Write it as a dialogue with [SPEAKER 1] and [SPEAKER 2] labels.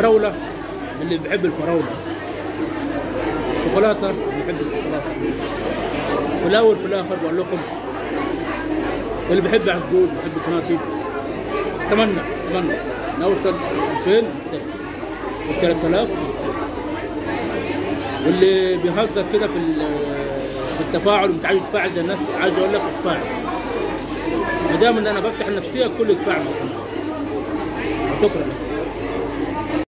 [SPEAKER 1] الفراوله اللي بيحب الفراوله شوكولاته اللي بيحب الشوكولاته في الاول في الاخر بقول لكم اللي بيحب عقود بيحب كناتي اتمنى اتمنى نوصل 2000 و 3000 واللي بيهزر كده في ال- في التفاعل ومش عايز يتفاعل زي الناس عايز اقول لك اتفاعل ما دام ان انا بفتح النفسيه الكل يتفاعل معايا. شكرا